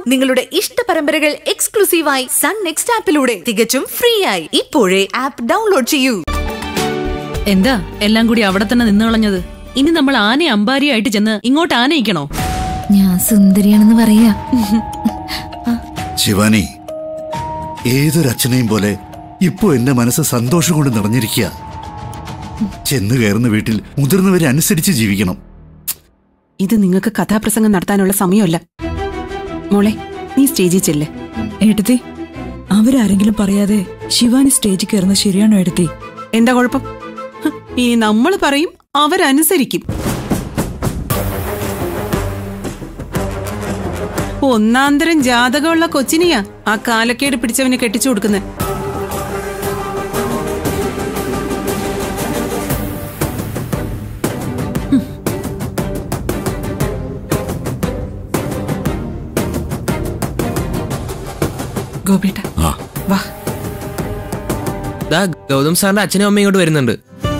നിങ്ങളുടെ ഇഷ്ട പരമ്പരകൾ എക്സ്ക്ലൂസീവായി സൺ നെക്സ്റ്റ് ആപ്പിലൂടെ തികച്ചും ഫ്രീ ആയി ഇപ്പോഴേ ആപ്പ് ഡൗൺലോഡ് ചെയ്യൂ എന്താ എല്ലാം കൂടി അവിടെ തന്നെ നിന്ന് കളഞ്ഞത് ഇനി നമ്മൾ ആന അമ്പാരിയായിട്ട് ചെന്ന് ഇങ്ങോട്ട് ആനയിക്കണോ ഞാൻ സുന്ദരിയാണെന്ന് പറയാ ശിവാനി ഏതൊരച്ഛനെയും പോലെ ഇപ്പോ എന്റെ മനസ്സ് സന്തോഷം കൊണ്ട് നിറഞ്ഞിരിക്കുക ചെന്ന് കയറുന്ന വീട്ടിൽ മുതിർന്നവരെ അനുസരിച്ച് ജീവിക്കണം ഇത് നിങ്ങൾക്ക് കഥാപ്രസംഗം നടത്താനുള്ള സമയമല്ല മോളെ നീ സ്റ്റേജിൽ ചെല്ല് ഏട്ടത്തി അവരാരെങ്കിലും പറയാതെ ശിവാനി സ്റ്റേജിൽ കയറുന്നത് ശരിയാണോ ഏട്ടത്തി എന്താ കുഴപ്പം ഹ്, ഇനി നമ്മൾ പറയും അവരനുസരിക്കും ഒന്നാന്തരം ജാതകമുള്ള കൊച്ചിനെയാ ആ കാലക്കേട് പിടിച്ചവന് കെട്ടിച്ചു കൊടുക്കുന്നത് ഗോപിട്ട വാ ദാ ഗൗതം സാറിന്റെ അച്ഛനും അമ്മയും ഇങ്ങോട്ട് വരുന്നുണ്ട്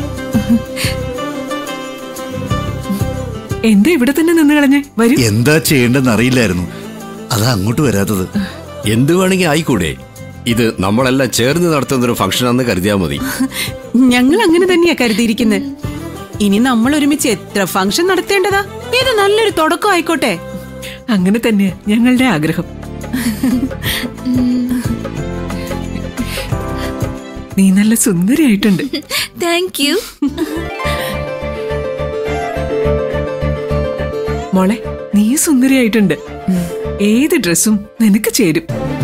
എന്താ ഇവിടെ തന്നെ നിന്ന് കളഞ്ഞേ വരൂ എന്താ ചെയ്യേണ്ടെന്ന് അറിയില്ലായിരുന്നു അതാ അങ്ങോട്ട് വരാത്തത് എന്ത് വേണമെങ്കിൽ ആയിക്കൂടെ ഇത് നമ്മളെല്ലാം ചേർന്ന് നടത്തുന്ന ഒരു ഫംഗ്ഷനാന്ന് കരുതിയാൽ മതി ഞങ്ങൾ അങ്ങനെ തന്നെയാ കരുതിയിരിക്കുന്നത് ഇനി നമ്മൾ ഒരുമിച്ച് എത്ര ഫംഗ്ഷൻ നടത്തേണ്ടതാ ഇത് നല്ലൊരു തുടക്കം ആയിക്കോട്ടെ അങ്ങനെ തന്നെയാ ഞങ്ങളുടെ ആഗ്രഹം നീ നല്ല സുന്ദരിയായിട്ടുണ്ട് താങ്ക് യു മോളെ നീ സുന്ദരിയായിട്ടുണ്ട് ഏത് ഡ്രസ്സും നിനക്ക് ചേരും